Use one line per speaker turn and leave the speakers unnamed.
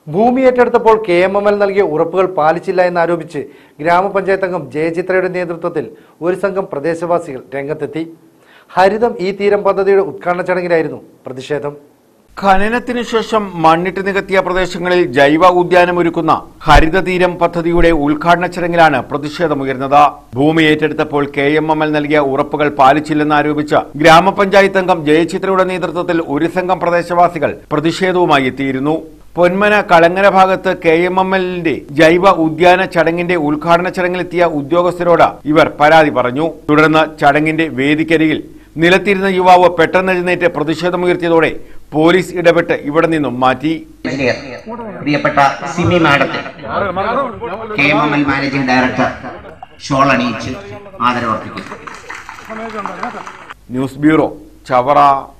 ഭൂമി ഏറ്റെടുത്തപ്പോൾ K M M L നൽകിയ ഉറപ്പുകൾ പാലിച്ചില്ല എന്നാരോപിച്ച് ഗ്രാമപഞ്ചായത്ത് അംഗം ജയചിത്രയുടെ നേതൃത്വത്തിൽ ഒരു സംഘം പ്രദേശവാസികൾ രംഗത്തെത്തി ഹരിതം ഈ തീരം പദ്ധതിയുടെ ഉദ്ഘാടന ചടങ്ങിലായിരുന്നു പ്രതിഷേധം
ഖനനത്തിനു ശേഷം മണ്ണിട്ട് നികത്തിയ പ്രദേശങ്ങളിൽ ജൈവ ഉദ്യാനമൊരുക്കുന്ന ഹരിതതീരം പദ്ധതിയുടെ ഉദ്ഘാടന ചടങ്ങിലാണ് പ്രതിഷേധമുയർന്നത് ഭൂമി ഏറ്റെടുത്തപ്പോൾ കെ എം എം എൽ നൽകിയ ഉറപ്പുകൾ പാലിച്ചില്ലെന്നാരോപിച്ച് ഗ്രാമപഞ്ചായത്ത് അംഗം ജയചിത്രയുടെ നേതൃത്വത്തിൽ ഒരു സംഘം പ്രദേശവാസികൾ പ്രതിഷേധവുമായി എത്തിയിരുന്നു പൊന്മന കളങ്ങര ഭാഗത്ത് കെ എം എം എല്ലിന്റെ ജൈവ ഉദ്യാന ചടങ്ങിന്റെ ഉദ്ഘാടന ചടങ്ങിലെത്തിയ ഉദ്യോഗസ്ഥരോട് ഇവർ പരാതി പറഞ്ഞു തുടർന്ന് ചടങ്ങിന്റെ വേദിക്കരികിൽ നിലത്തിരുന്ന യുവാവ് പെട്ടെന്ന് എഴുന്നേറ്റ് പ്രതിഷേധമുയർത്തിയതോടെ പോലീസ് ഇടപെട്ട് ഇവിടെ നിന്നും മാറ്റി
എഞ്ചിനീയർ പ്രിയപ്പെട്ട സിമി മാഡത്തെ K M M L managing director shawl അണിയിച്ച് ആദരവർപ്പിക്കുന്നു
ന്യൂസ് ബ്യൂറോ ചവറ